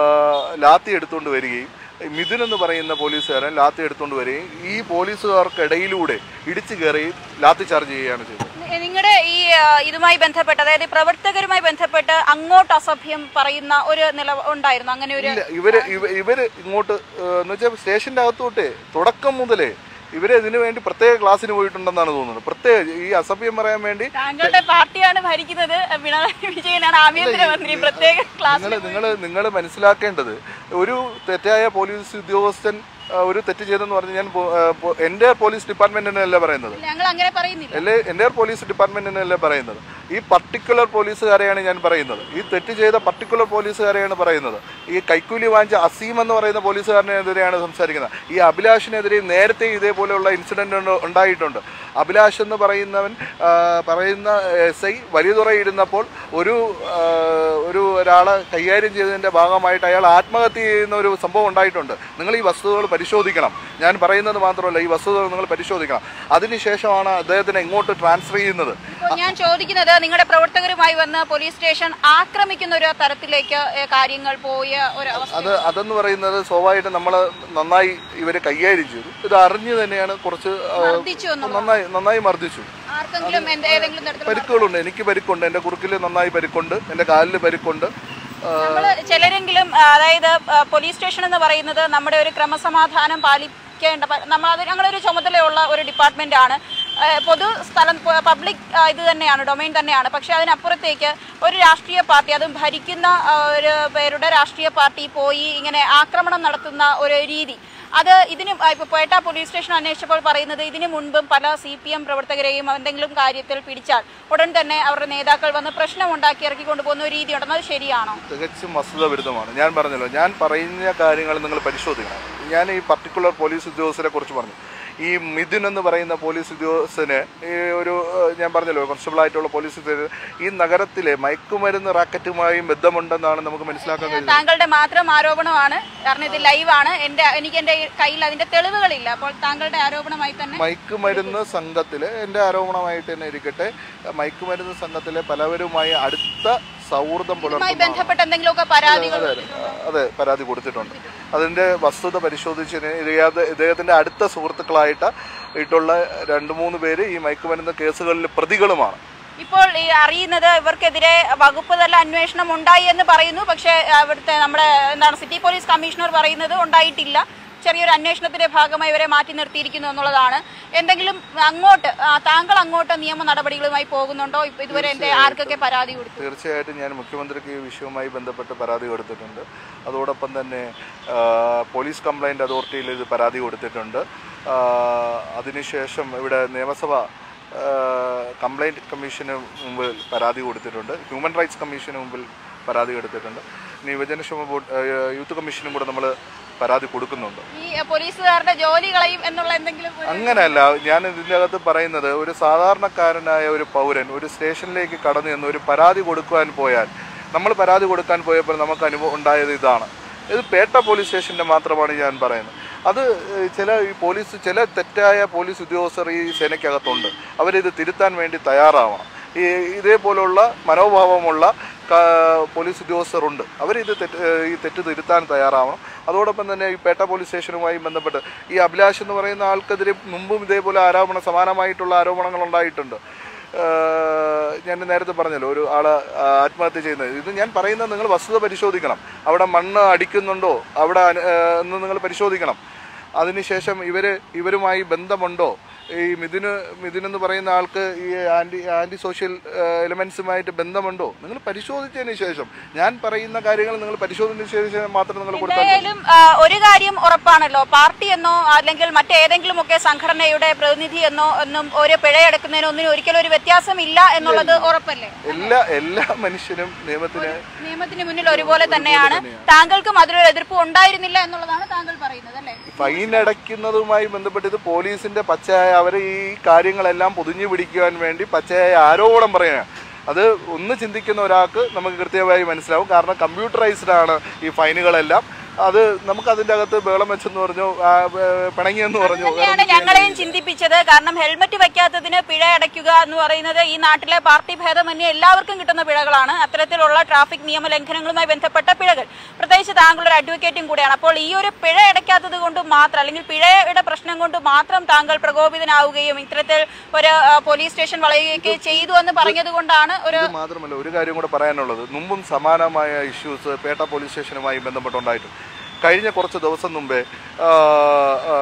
ലാത്തി എടുത്തുകൊണ്ട് വരികയും മിഥുൻ എന്ന് പറയുന്ന പോലീസുകാരൻ ലാത്തി എടുത്തുകൊണ്ട് വരികയും ഈ പോലീസുകാർക്കിടയിലൂടെ ഇടിച്ചു കയറുകയും ലാത്തി ചാർജ് ചെയ്യുകയാണ് ചെയ്തത് നിങ്ങളുടെ ഈ ആ, ഇതുമായി ബന്ധപ്പെട്ട് അതായത് ഈ പ്രവർത്തകരുമായി ബന്ധപ്പെട്ട് അങ്ങോട്ട് അസഭ്യം പറയുന്ന ഒരു നില ഉണ്ടായിരുന്നു അങ്ങനെ ഒരു ഇല്ല ഇവര് ഇവ- ഇവര് ഇങ്ങോട്ട് ഏഹ്, എന്ന് വെച്ചാൽ സ്റ്റേഷന്റെ അകത്തോട്ടെ തുടക്കം മുതലേ ഇവര് ഇതിനു വേണ്ടി പ്രത്യേക ക്ലാസ്സിന് പോയിട്ടുണ്ടെന്നാണ് തോന്നുന്നത് പ്രത്യേക ഈ അസഭ്യം പറയാൻ വേണ്ടി താങ്കളുടെ പാർട്ടിയാണ് ഭരിക്കുന്നത് പിണറായി വിജയനാണ് ആഭ്യന്തരമന്ത്രി പ്രത്യേക ക്ലാസ് നിങ്ങൾ നിങ്ങൾ നിങ്ങൾ മനസ്സിലാക്കേണ്ടത് ഒരു തെറ്റായ പോലീസ് ഉദ്യോഗസ്ഥൻ ആ, ഒരു തെറ്റ് ചെയ്തെന്ന് പറഞ്ഞ് ഞാൻ പോ- ആ, പോ- എൻ്റെ പോലീസ് ഡിപ്പാർട്ട്മെന്റിനല്ല പറയുന്നത് ഞങ്ങൾ അങ്ങനെ പറയുന്നില്ല അല്ലെ എൻ്റെ പോലീസ് ഡിപ്പാർട്ട്മെന്റിനല്ല പറയുന്നത് ഈ പർട്ടിക്കുലർ പോലീസുകാരെയാണ് ഞാൻ പറയുന്നത് ഈ തെറ്റ് ചെയ്ത പർട്ടിക്കുലർ പോലീസുകാരെയാണ് പറയുന്നത് ഈ കൈക്കൂലി വാങ്ങിച്ച അസീം എന്ന് പറയുന്ന പോലീസുകാരനെതിരെയാണ് സംസാരിക്കുന്നത് ഈ അഭിലാഷിനെതിരെ നേരത്തെ ഇതേപോലെയുള്ള ഇൻസിഡന്റ് ഉണ്ടായിട്ടുണ്ട് അഭിലാഷ് എന്ന് പറയുന്നവൻ ആ, പറയുന്ന എസ് ഐ വലിയതുറയിരുന്നപ്പോൾ ഒരു ആ, ഒരു ഒരാളെ കൈകാര്യം ചെയ്തതിന്റെ ഭാഗമായിട്ട് അയാൾ ആത്മഹത്യ ചെയ്യുന്ന ഒരു സംഭവം ഉണ്ടായിട്ടുണ്ട് നിങ്ങൾ ഈ വസ്തുതകൾ പരിശോധിക്കണം ഞാൻ പറയുന്നത് മാത്രമല്ല ഈ വസ്തുതകൾ നിങ്ങൾ പരിശോധിക്കണം അതിനുശേഷമാണ് അദ്ദേഹത്തിനെ ഇങ്ങോട്ട് ട്രാൻസ്ഫർ ചെയ്യുന്നത് ഇപ്പോൾ ഞാൻ ചോദിക്കുന്നത് നിങ്ങളുടെ പ്രവർത്തകരുമായി വന്ന് പോലീസ് സ്റ്റേഷൻ ആക്രമിക്കുന്ന ഒരു തരത്തിലേക്ക് ഏ, കാര്യങ്ങൾ പോയ ഒരു അവസ്ഥ അത് അതെന്ന് പറയുന്നത് സ്വാഭാവികമായിട്ട് നമ്മൾ നന്നായി ഇവരെ കൈകാര്യം ചെയ്തു ഇത് അറിഞ്ഞു തന്നെയാണ് കുറച്ച് ആ, മർദ്ദിച്ചു എന്നുള്ളത് നന്നായി നന്നായി മർദ്ദിച്ചു ആർക്കെങ്കിലും എന്ത് ഏതെങ്കിലും തരത്തിൽ പരിക്കുകളുണ്ട് എനിക്ക് പരിക്കുണ്ട് എൻ്റെ കുറുക്കിൽ നന്നായി പരിക്കുണ്ട് എൻ്റെ കാലിൽ പരിക്കുണ്ട് ആ, നമ്മള് ചിലരെങ്കിലും ആ, അതായത് ആ, പോലീസ് സ്റ്റേഷൻ എന്ന് പറയുന്നത് നമ്മുടെ ഒരു ക്രമസമാധാനം പാലിക്കേണ്ട പ- നമ്മൾ അത് ഞങ്ങളൊരു ചുമതലയുള്ള ഒരു ഡിപ്പാർട്ട്മെന്റ് ആണ് ആ, പൊതു സ്ഥലം പ- പബ്ലിക് ആ, ഇത് തന്നെയാണ് ഡൊമൈൻ തന്നെയാണ് പക്ഷെ അതിനപ്പുറത്തേക്ക് ഒരു രാഷ്ട്രീയ പാർട്ടി അതും ഭരിക്കുന്ന ആ, ഒരു പേരുടെ രാഷ്ട്രീയ പാർട്ടി പോയി ഇങ്ങനെ ആക്രമണം നടത്തുന്ന ഒരു രീതി അത് ഇതിന് ആ, ഇപ്പൊ പേട്ട പോലീസ് സ്റ്റേഷൻ അന്വേഷിച്ചപ്പോൾ പറയുന്നത് ഇതിനു മുൻപും പല സി പി എം പ്രവർത്തകരെയും എന്തെങ്കിലും കാര്യത്തിൽ പിടിച്ചാൽ ഉടൻ തന്നെ അവരുടെ നേതാക്കൾ വന്ന് പ്രശ്നമുണ്ടാക്കി ഇറക്കി കൊണ്ടുപോകുന്ന ഒരു രീതി ഉണ്ടെന്ന് അത് ശരിയാണോ തികച്ചും വസ്തുത വിരുദ്ധമാണ് ഞാൻ പറഞ്ഞല്ലോ ഞാൻ പറയുന്ന കാര്യങ്ങൾ നിങ്ങൾ പരിശോധിക്കണം ഞാൻ ഈ പർട്ടിക്കുലർ പോലീസ് ഉദ്യോഗസ്ഥരെ കുറിച്ച് പറഞ്ഞു ഈ മിഥുൻ എന്ന് പറയുന്ന പോലീസ് ഉദ്യോഗസ്ഥന് ഈ ഒരു ഏഹ്, ഞാൻ പറഞ്ഞല്ലോ കോൺസ്റ്റബിൾ ആയിട്ടുള്ള പോലീസ് ഉദ്യോഗസ്ഥന് ഈ നഗരത്തിലെ മയക്കുമരുന്ന് റാക്കറ്റുമായും ബന്ധമുണ്ടെന്നാണ് നമുക്ക് മനസ്സിലാക്കാൻ കഴിയുന്നത് താങ്കളുടെ മാത്രം ആരോപണമാണ് കാരണം ഇത് ലൈവാണ് എന്റെ എനിക്ക് എന്റെ കയ്യിൽ അതിന്റെ തെളിവുകളില്ല അപ്പോൾ താങ്കളുടെ ആരോപണമായി തന്നെ മയക്കുമരുന്ന് സംഘത്തിലെ എൻ്റെ ആരോപണമായിട്ട് തന്നെ ഇരിക്കട്ടെ മയക്കുമരുന്ന് സംഘത്തിലെ പലവരുമായി അടുത്ത സൗഹൃദം ഇതുമായി പുലർത്തുന്ന ബന്ധപ്പെട്ട് എന്തെങ്കിലുമൊക്കെ പരാതികൾ അതെ അതെ പരാതി കൊടുത്തിട്ടുണ്ട് അതിന്റെ വസ്തുത പരിശോധിച്ചതിന് ഇദ്ദേഹത്തെ ഇദ്ദേഹത്തിന്റെ അടുത്ത സുഹൃത്തുക്കളായിട്ട് ഇട്ടുള്ള രണ്ട് മൂന്ന് പേര് ഈ മയക്കുമരുന്ന് കേസുകളിൽ പ്രതികളുമാണ് ഇപ്പോൾ ഈ അറിയുന്നത് ഇവർക്കെതിരെ വകുപ്പ് തല അന്വേഷണം ഉണ്ടായി എന്ന് പറയുന്നു പക്ഷേ അവിടുത്തെ നമ്മുടെ എന്താണ് സിറ്റി പോലീസ് കമ്മീഷണർ പറയുന്നത് ഉണ്ടായിട്ടില്ല ചെറിയൊരു അന്വേഷണത്തിന്റെ ഭാഗമായി ഇവരെ മാറ്റി നിർത്തിയിരിക്കുന്നു എന്നുള്ളതാണ് എന്തെങ്കിലും അങ്ങോട്ട് ആ, താങ്കൾ അങ്ങോട്ട് നിയമ നടപടികളുമായി പോകുന്നുണ്ടോ ഇപ്പൊ ഇതുവരെ എന്റെ ആർക്കൊക്കെ പരാതി കൊടുത്തു തീർച്ചയായിട്ടും ഞാൻ മുഖ്യമന്ത്രിക്ക് ഈ വിഷയവുമായി ബന്ധപ്പെട്ട് പരാതി കൊടുത്തിട്ടുണ്ട് അതോടൊപ്പം തന്നെ ആ, പോലീസ് കംപ്ലൈൻറ്റ് അതോറിറ്റിയിൽ ഇത് പരാതി കൊടുത്തിട്ടുണ്ട് ആ, അതിനുശേഷം ഇവിടെ നിയമസഭ ആ, കംപ്ലൈൻറ്റ് കമ്മീഷന് മുമ്പിൽ പരാതി കൊടുത്തിട്ടുണ്ട് ഹ്യൂമൻ റൈറ്റ്സ് കമ്മീഷന് മുമ്പിൽ പരാതി കൊടുത്തിട്ടുണ്ട് ഇനി യുവജനക്ഷേമ ബോർഡ് ആ, യൂത്ത് കമ്മീഷനും കൂടെ നമ്മൾ പരാതി കൊടുക്കുന്നുണ്ട് ഈ പോലീസുകാരുടെ ജോലി കളയും എന്നുള്ള എന്തെങ്കിലും ഒരു- അങ്ങനെയല്ല ഞാൻ ഇതിൻ്റെ അകത്ത് പറയുന്നത് ഒരു സാധാരണക്കാരനായ ഒരു പൗരൻ ഒരു സ്റ്റേഷനിലേക്ക് കടന്നു ചെന്ന് ഒരു പരാതി കൊടുക്കുവാൻ പോയാൽ നമ്മൾ പരാതി കൊടുക്കാൻ പോയപ്പോൾ നമുക്ക് അനുഭവം ഉണ്ടായത് ഇതാണ് ഇത് പേട്ട പോലീസ് സ്റ്റേഷൻ്റെ മാത്രമാണ് ഞാൻ പറയുന്നത് അത് ഏഹ്, ചില ഈ പോലീസ് ചില തെറ്റായ പോലീസ് ഉദ്യോഗസ്ഥർ ഈ സേനയ്ക്കകത്തുണ്ട് അവരിത് തിരുത്താൻ വേണ്ടി തയ്യാറാവണം ഈ ഇതേപോലുള്ള മനോഭാവമുള്ള ക- പോലീസ് ഉദ്യോഗസ്ഥരുണ്ട് അവരിത് തെറ്റ് ഏഹ്, ഈ തെറ്റ് തിരുത്താൻ തയ്യാറാവണം അതോടൊപ്പം തന്നെ ഈ പേട്ട പോലീസ് സ്റ്റേഷനുമായി ബന്ധപ്പെട്ട് ഈ അഭിലാഷ് എന്ന് പറയുന്ന ആൾക്കെതിരെ മുമ്പും ഇതേപോലെ ആരോപണം സമാനമായിട്ടുള്ള ആരോപണങ്ങൾ ഉണ്ടായിട്ടുണ്ട് ഏഹ് ഞാൻ നേരത്തെ പറഞ്ഞല്ലോ ഒരു ആള് ആത്മഹത്യ ചെയ്യുന്നത് ഇത് ഞാൻ പറയുന്നത് നിങ്ങൾ വസ്തുത പരിശോധിക്കണം അവിടെ മണ്ണ് അടിക്കുന്നുണ്ടോ അവിടെ അന- ഏഹ് എന്ന് നിങ്ങൾ പരിശോധിക്കണം അതിനുശേഷം ഇവര് ഇവരുമായി ബന്ധമുണ്ടോ ഈ മിഥുന് മിഥുൻ എന്ന് പറയുന്ന ആൾക്ക് ഈ ആന്റി ആന്റി സോഷ്യൽ എലമെന്റ്സുമായിട്ട് ബന്ധമുണ്ടോ നിങ്ങൾ പരിശോധിച്ചതിന് ശേഷം ഞാൻ പറയുന്ന കാര്യങ്ങൾ നിങ്ങൾ പരിശോധിച്ചതിന് ശേഷം മാത്രം നിങ്ങൾ കൊടുത്താൽ മതി. എന്തായാലും ആ, ഒരു കാര്യം ഉറപ്പാണല്ലോ പാർട്ടി എന്നോ അല്ലെങ്കിൽ മറ്റേതെങ്കിലും ഒക്കെ സംഘടനയുടെ പ്രതിനിധി എന്നോ ഒന്നും ഒരു പിഴയെടുക്കുന്നതിനോ ഒന്നിനും ഒരിക്കലും ഒരു വ്യത്യാസം ഇല്ല എന്നുള്ളത് ഉറപ്പല്ലേ എല്ലാ എല്ലാ മനുഷ്യനും നിയമത്തിന് നിയമത്തിന് മുന്നിൽ ഒരുപോലെ തന്നെയാണ് താങ്കൾക്കും അതിലൊരു എതിർപ്പ് ഉണ്ടായിരുന്നില്ല എന്നുള്ളതാണ് താങ്കൾ പറയുന്നത് അല്ലേ ഫൈൻ അടയ്ക്കുന്നതുമായി ബന്ധപ്പെട്ട് ഇത് പോലീസിന്റെ പച്ചയായ അവർ ഈ കാര്യങ്ങളെല്ലാം പൊതിഞ്ഞു പിടിക്കുവാൻ വേണ്ടി പച്ചയായ ആരോപണം പറയുകയാണ് അത് ഒന്ന് ചിന്തിക്കുന്ന ഒരാൾക്ക് നമുക്ക് കൃത്യമായി മനസ്സിലാവും കാരണം കമ്പ്യൂട്ടറൈസ്ഡ് ആണ് ഈ ഫൈനുകളെല്ലാം അത് നമുക്ക് അതിൻ്റെ അകത്ത് ബേളം വെച്ചെന്ന് പറഞ്ഞു ആ, ഏ, പിണങ്ങിയെന്ന് പറഞ്ഞു തന്നെയാണ് ഞങ്ങളെയും ചിന്തിപ്പിച്ചത് കാരണം ഹെൽമറ്റ് വയ്ക്കാത്തതിന് പിഴ അടയ്ക്കുക എന്ന് പറയുന്നത് ഈ നാട്ടിലെ പാർട്ടി ഭേദമന്യേ എല്ലാവർക്കും കിട്ടുന്ന പിഴകളാണ് അത്തരത്തിലുള്ള ട്രാഫിക് നിയമ ലംഘനങ്ങളുമായി ബന്ധപ്പെട്ട പിഴകൾ പ്രത്യേകിച്ച് താങ്കളൊരു അഡ്വക്കേറ്റും കൂടിയാണ് അപ്പോൾ ഈ ഒരു പിഴ അടയ്ക്കാത്തത് കൊണ്ട് മാത്രം അല്ലെങ്കിൽ പിഴയുടെ പ്രശ്നം കൊണ്ട് മാത്രം താങ്കൾ പ്രകോപിതനാവുകയും ഇത്തരത്തിൽ ഒരു ആ, പോലീസ് സ്റ്റേഷൻ വളയുകയൊക്കെ ചെയ്തു എന്ന് പറഞ്ഞത് കൊണ്ടാണ് ഒരു ഇത് മാത്രമല്ല ഒരു കാര്യം കൂടെ പറയാനുള്ളത് മുമ്പും സമാനമായ ഇഷ്യൂസ് പേട്ട പോലീസ് സ്റ്റേഷനുമായി ബന്ധപ്പെട്ടുണ്ടായിട്ടുണ്ട് കഴിഞ്ഞ കുറച്ച് ദിവസം മുമ്പേ ആ, ആ,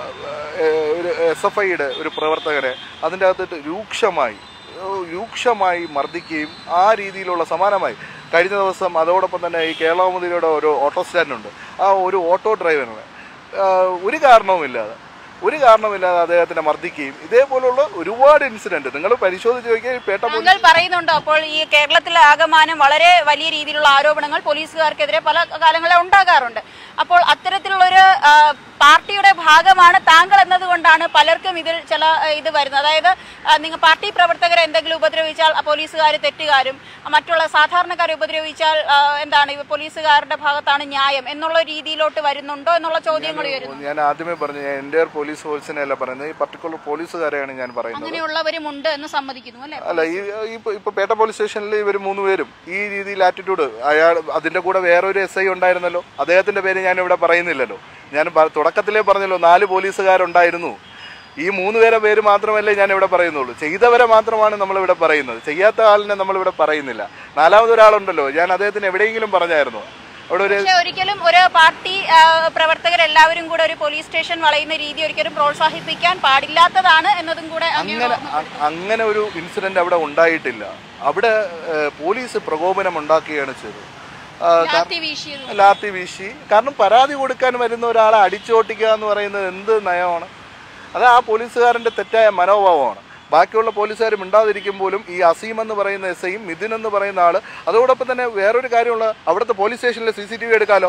ഏ, ഒരു എസ് എഫ് ഐയുടെ ഒരു പ്രവർത്തകരെ അതിൻ്റെ അകത്തിട്ട് രൂക്ഷമായി ഏ, രൂക്ഷമായി മർദ്ദിക്കുകയും ആ രീതിയിലുള്ള സമാനമായി കഴിഞ്ഞ ദിവസം അതോടൊപ്പം തന്നെ ഈ കേരളമുതിരിയുടെ ഒരു ഓട്ടോ സ്റ്റാൻഡുണ്ട് ആ ഒരു ഓട്ടോ ഡ്രൈവറിനെ ആ, ഒരു കാരണവുമില്ലാതെ ഒരു കാരണമില്ലാതെ അദ്ദേഹത്തിനെ മർദ്ദിക്കുകയും ഇതേപോലുള്ള ഒരുപാട് ഇൻസിഡന്റ് നിങ്ങൾ പരിശോധിച്ച് നോക്കിയാൽ ഈ പേട്ട പോലീസ് താങ്കൾ പറയുന്നുണ്ടോ അപ്പോൾ ഈ കേരളത്തിലെ ആകമാനം വളരെ വലിയ രീതിയിലുള്ള ആരോപണങ്ങൾ പോലീസുകാർക്കെതിരെ പല കാലങ്ങളെ ഉണ്ടാകാറുണ്ട് അപ്പോൾ അത്തരത്തിലുള്ളൊരു ആ, പാർട്ടിയുടെ ഭാഗമാണ് താങ്കൾ എന്നതുകൊണ്ടാണ് പലർക്കും ഇതിൽ ചില ആ, ഇത് വരുന്നത് അതായത് ആ, നിങ്ങൾ പാർട്ടി പ്രവർത്തകരെ എന്തെങ്കിലും ഉപദ്രവിച്ചാൽ പോലീസുകാർ തെറ്റുകാരും ആ, മറ്റുള്ള സാധാരണക്കാരെ ഉപദ്രവിച്ചാൽ ആ, എന്താണ് ഈ പോലീസുകാരുടെ ഭാഗത്താണ് ന്യായം എന്നുള്ള രീതിയിലോട്ട് വരുന്നുണ്ടോ എന്നുള്ള ചോദ്യങ്ങൾ ഉയരുന്നു ഞാൻ ആദ്യമേ പറഞ്ഞു ഞാൻ എൻ്റെ പോലീസ് ഫോഴ്സിനെ അല്ല പറയുന്നത് ഈ പർട്ടിക്കുലർ പോലീസുകാരെയാണ് ഞാൻ പറയുന്നത് അങ്ങനെയുള്ളവരും ഉണ്ട് എന്ന് സമ്മതിക്കുന്നു അല്ലെ അല്ല ഈ ഈ ഇപ്പൊ പേട്ട പോലീസ് സ്റ്റേഷനിൽ ഇവർ മൂന്ന് പേരും ഈ രീതിയിൽ ആറ്റിറ്റ്യൂഡ് അയാൾ അതിന്റെ കൂടെ വേറൊരു എസ് ഐ ഉണ്ടായിരുന്നല്ലോ അദ്ദേഹത്തിന്റെ പേര് ഞാൻ ഇവിടെ പറയുന്നില്ലല്ലോ ഞാൻ പ- തുടക്കത്തിലേ പറഞ്ഞല്ലോ നാല് പോലീസുകാരുണ്ടായിരുന്നു ഈ മൂന്ന് പേരെ പേര് മാത്രമല്ലേ ഞാൻ ഇവിടെ പറയുന്നുള്ളൂ ചെയ്തവരെ മാത്രമാണ് നമ്മളിവിടെ പറയുന്നത് ചെയ്യാത്ത ആളിനെ നമ്മളിവിടെ പറയുന്നില്ല നാലാമതൊരാളുണ്ടല്ലോ ഞാൻ അദ്ദേഹത്തിന് എവിടെയെങ്കിലും പറഞ്ഞായിരുന്നു അവിടെ ഒരു പക്ഷെ ഒരിക്കലും ഒരു പാർട്ടി ആ, പ്രവർത്തകരെല്ലാവരും കൂടെ ഒരു പോലീസ് സ്റ്റേഷൻ വളയുന്ന രീതി ഒരിക്കലും പ്രോത്സാഹിപ്പിക്കാൻ പാടില്ലാത്തതാണ് എന്നതും കൂടെ അങ്ങയുടെ അങ്ങനെ അ- അങ്ങനെ ഒരു ഇൻസിഡന്റ് അവിടെ ഉണ്ടായിട്ടില്ല അവിടെ ഏഹ്, പോലീസ് പ്രകോപനം ഉണ്ടാക്കുകയാണ് ചെയ്തത് ആ, കാ- ലാത്തി വീശിയത് ലാത്തി വീശി കാരണം പരാതി കൊടുക്കാൻ വരുന്ന ഒരാളെ അടിച്ചോട്ടിക്കുക എന്ന് പറയുന്നത് എന്ത് നയമാണ് അത് ആ പോലീസുകാരൻ്റെ തെറ്റായ മനോഭാവമാണ് ബാക്കിയുള്ള പോലീസുകാർ മിണ്ടാതിരിക്കും പോലും ഈ അസീം എന്ന് പറയുന്ന എസ് ഐയും മിഥുൻ എന്ന് പറയുന്ന ആൾ അതോടൊപ്പം തന്നെ വേറൊരു കാര്യമുള്ള അവിടുത്തെ പോലീസ് സ്റ്റേഷനിലെ സി സി ടി വി എടുക്കാമല്ലോ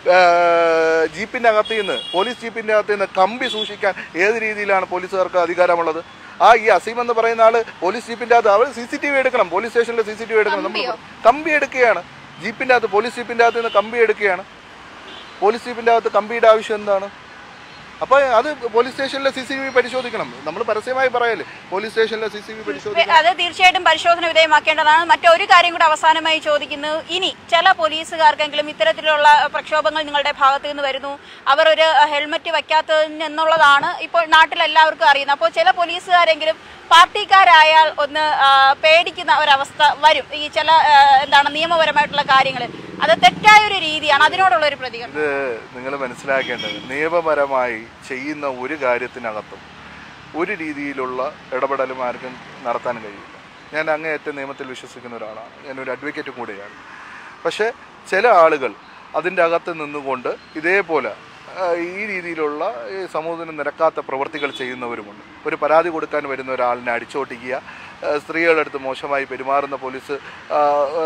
ജീപ്പിൻ്റെ അകത്ത് നിന്ന് പോലീസ് ജീപ്പിൻ്റെ അകത്ത് നിന്ന് കമ്പി സൂക്ഷിക്കാൻ ഏത് രീതിയിലാണ് പോലീസുകാർക്ക് അധികാരമുള്ളത് ആ ഈ അസീം എന്ന് പറയുന്ന ആള് പോലീസ് ജീപ്പിൻ്റെ അകത്ത് അവർ സി സി ടി വി എടുക്കണം പോലീസ് സ്റ്റേഷനിലെ സി സി ടി വി എടുക്കണം നമ്മൾ കമ്പി എടുക്കുകയാണ് ജീപ്പിൻ്റെ അകത്ത് പോലീസ് ജീപ്പിൻ്റെ അകത്ത് നിന്ന് കമ്പി എടുക്കുകയാണ് പോലീസ് ജീപ്പിൻ്റെ അകത്ത് കമ്പിയുടെ ആവശ്യം എന്താണ് അപ്പോൾ അത് പോലീസ് സ്റ്റേഷനിലെ സി സി വി പരിശോധിക്കണം നമ്മൾ പരസ്യമായി പറയല്ലേ പോലീസ് സ്റ്റേഷനിലെ സി സി വി പരിശോധിക്കണം അത് തീർച്ചയായിട്ടും പരിശോധന വിധേയമാക്കേണ്ടതാണ് മറ്റൊരു കാര്യം കൂടെ അവസാനമായി ചോദിക്കുന്നു ഇനി ചില പോലീസുകാർക്കെങ്കിലും ഇത്തരത്തിലുള്ള പ്രക്ഷോഭങ്ങൾ നിങ്ങളുടെ ഭാഗത്ത് നിന്ന് വരുന്നു അവർ ഒരു ഹെൽമറ്റ് വയ്ക്കാത്തതിന് എന്നുള്ളതാണ് ഇപ്പോൾ നാട്ടിലെല്ലാവർക്കും അറിയുന്നത് അപ്പോൾ ചില പോലീസുകാരെങ്കിലും പാർട്ടിക്കാരായാൽ ഒന്ന് ആ, പേടിക്കുന്ന ഒരവസ്ഥ വരും ഈ ചില ആ, എന്താണ് നിയമപരമായിട്ടുള്ള കാര്യങ്ങൾ അത് തെറ്റായ ഒരു രീതിയാണ് അതിനോടുള്ള ഒരു പ്രതികരണം ഇത് നിങ്ങൾ മനസ്സിലാക്കേണ്ടത് നിയമപരമായി ചെയ്യുന്ന ഒരു കാര്യത്തിനകത്തും ഒരു രീതിയിലുള്ള ഇടപെടലും ആർക്കും നടത്താൻ കഴിയില്ല ഞാൻ അങ്ങേയറ്റം നിയമത്തിൽ വിശ്വസിക്കുന്ന ഒരാളാണ് ഞാനൊരു അഡ്വക്കേറ്റും കൂടെയാണ് പക്ഷേ ചില ആളുകൾ അതിൻ്റെ അകത്ത് നിന്നുകൊണ്ട് ഇതേപോലെ ആ, ഈ രീതിയിലുള്ള ഈ സമൂഹത്തിന് നിരക്കാത്ത പ്രവൃത്തികൾ ചെയ്യുന്നവരുമുണ്ട് ഒരു പരാതി കൊടുക്കാൻ വരുന്ന ഒരാളിനെ അടിച്ചോട്ടിക്കുക ആ, സ്ത്രീകളുടെ അടുത്ത് മോശമായി പെരുമാറുന്ന പോലീസ് ആ,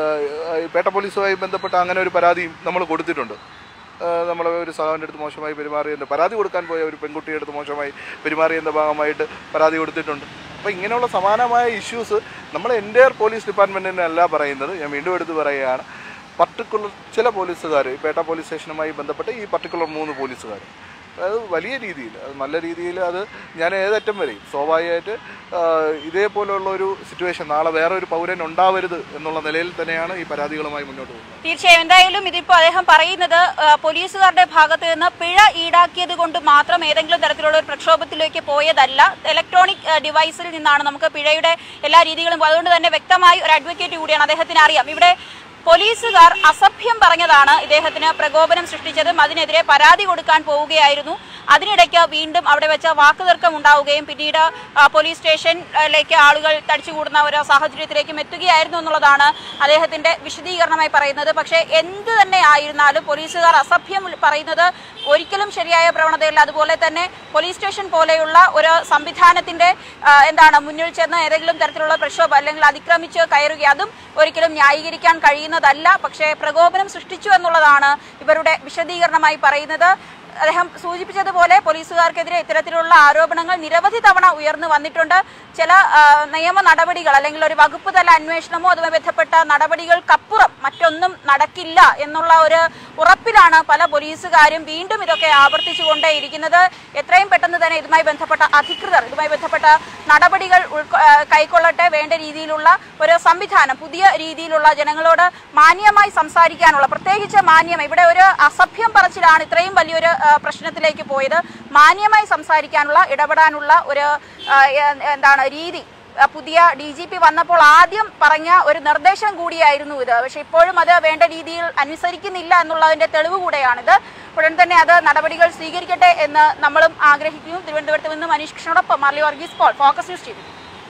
ആ, ഈ പേട്ട പോലീസുമായി ബന്ധപ്പെട്ട അങ്ങനെ ഒരു പരാതിയും നമ്മൾ കൊടുത്തിട്ടുണ്ട് നമ്മൾ ഒരു സഹാവിൻ്റെ അടുത്ത് മോശമായി പെരുമാറിയതിൻ്റെ പരാതി കൊടുക്കാൻ പോയ ഒരു പെൺകുട്ടിയുടെ അടുത്ത് മോശമായി പെരുമാറിയതിൻ്റെ ഭാഗമായിട്ട് പരാതി കൊടുത്തിട്ടുണ്ട് അപ്പോൾ ഇങ്ങനെയുള്ള സമാനമായ ഇഷ്യൂസ് നമ്മൾ എൻ്റയർ പോലീസ് ഡിപ്പാർട്ട്മെൻറ്റിനെ അല്ല പറയുന്നത് ഞാൻ വീണ്ടും എടുത്ത് പറയുകയാണ് പർട്ടിക്കുലർ ചില പോലീസുകാർ ഈ പേട്ട പോലീസ് സ്റ്റേഷനുമായി ബന്ധപ്പെട്ട് ഈ പർട്ടിക്കുലർ മൂന്ന് പോലീസുകാർ അത് വലിയ രീതിയിൽ അത് നല്ല രീതിയിൽ അത് ഞാൻ ഏതറ്റം വരെയും സ്വാഭാവികമായിട്ട് ആ, ഇതേപോലുള്ള ഒരു സിറ്റുവേഷൻ നാളെ വേറെ ഒരു പൗരൻ ഉണ്ടാവരുത് എന്നുള്ള നിലയിൽ തന്നെയാണ് ഈ പരാതികളുമായി മുന്നോട്ട് പോകുന്നത് തീർച്ചയായും എന്തായാലും ഇതിപ്പോ അദ്ദേഹം പറയുന്നത് ആ, പോലീസുകാരുടെ ഭാഗത്ത് നിന്ന് പിഴ ഈടാക്കിയത് കൊണ്ട് മാത്രം ഏതെങ്കിലും തരത്തിലുള്ള ഒരു പ്രക്ഷോഭത്തിലേക്ക് പോയതല്ല ഇലക്ട്രോണിക് ആ, ഡിവൈസിൽ നിന്നാണ് നമുക്ക് പിഴയുടെ എല്ലാ രീതികളും അതുകൊണ്ട് തന്നെ വ്യക്തമായി ഒരു അഡ്വക്കേറ്റ് കൂടിയാണ് അദ്ദേഹത്തിന് അറിയാം ഇവിടെ പോലീസുകാർ അസഭ്യം പറഞ്ഞതാണ് ഇദ്ദേഹത്തിന് പ്രകോപനം സൃഷ്ടിച്ചതും അതിനെതിരെ പരാതി കൊടുക്കാൻ പോവുകയായിരുന്നു അതിനിടയ്ക്ക് വീണ്ടും അവിടെ വെച്ച വാക്കുതർക്കം ഉണ്ടാവുകയും പിന്നീട് ആ, പോലീസ് സ്റ്റേഷനിലേക്ക് ആളുകൾ തടിച്ചുകൂടുന്ന ഒരു സാഹചര്യത്തിലേക്കും എത്തുകയായിരുന്നു എന്നുള്ളതാണ് അദ്ദേഹത്തിന്റെ വിശദീകരണമായി പറയുന്നത് പക്ഷേ എന്ത് തന്നെ ആയിരുന്നാലും പോലീസുകാർ അസഭ്യം പറയുന്നത് ഒരിക്കലും ശരിയായ പ്രവണതയല്ല അതുപോലെ തന്നെ പോലീസ് സ്റ്റേഷൻ പോലെയുള്ള ഒരു സംവിധാനത്തിന്റെ ആ, എന്താണ് മുന്നിൽ ചെന്ന് ഏതെങ്കിലും തരത്തിലുള്ള പ്രക്ഷോഭം അല്ലെങ്കിൽ അതിക്രമിച്ച് കയറുക അതും ഒരിക്കലും ന്യായീകരിക്കാൻ കഴിയുന്നതല്ല പക്ഷേ പ്രകോപനം സൃഷ്ടിച്ചു എന്നുള്ളതാണ് ഇവരുടെ വിശദീകരണമായി പറയുന്നത് അദ്ദേഹം സൂചിപ്പിച്ചതുപോലെ പോലീസുകാർക്കെതിരെ ഇത്തരത്തിലുള്ള ആരോപണങ്ങൾ നിരവധി തവണ ഉയർന്നു വന്നിട്ടുണ്ട് ചില ആ, നിയമ നടപടികൾ അല്ലെങ്കിൽ ഒരു വകുപ്പ് തല അന്വേഷണമോ അതുമായി ബന്ധപ്പെട്ട നടപടികൾക്കപ്പുറം മറ്റൊന്നും നടക്കില്ല എന്നുള്ള ഒരു ഉറപ്പിലാണ് പല പോലീസുകാരും വീണ്ടും ഇതൊക്കെ ആവർത്തിച്ചുകൊണ്ടേയിരിക്കുന്നത് എത്രയും പെട്ടെന്ന് തന്നെ ഇതുമായി ബന്ധപ്പെട്ട അധികൃതർ ഇതുമായി ബന്ധപ്പെട്ട നടപടികൾ ഉൾക്കൊ- ആ, കൈക്കൊള്ളട്ടെ വേണ്ട രീതിയിലുള്ള ഒരു സംവിധാനം പുതിയ രീതിയിലുള്ള ജനങ്ങളോട് മാന്യമായി സംസാരിക്കാനുള്ള പ്രത്യേകിച്ച് മാന്യം ഇവിടെ ഒരു അസഭ്യം പറച്ചിലാണ് ഇത്രയും വലിയൊരു ആ, പ്രശ്നത്തിലേക്ക് പോയത് മാന്യമായി സംസാരിക്കാനുള്ള ഇടപെടാനുള്ള ഒരു ആ, എ- എന്താണ് രീതി ആ, പുതിയ ഡി ജി പി വന്നപ്പോൾ ആദ്യം പറഞ്ഞ ഒരു നിർദ്ദേശം കൂടിയായിരുന്നു ഇത് പക്ഷെ ഇപ്പോഴും അത് വേണ്ട രീതിയിൽ അനുസരിക്കുന്നില്ല എന്നുള്ളതിന്റെ തെളിവ് കൂടെയാണിത് ഉടൻ തന്നെ അത് നടപടികൾ സ്വീകരിക്കട്ടെ എന്ന് നമ്മളും ആഗ്രഹിക്കുന്നു തിരുവനന്തപുരത്ത് നിന്ന് മനീഷ് കൃഷ്ണനോടൊപ്പം Marly Varghese Paul Focus News T V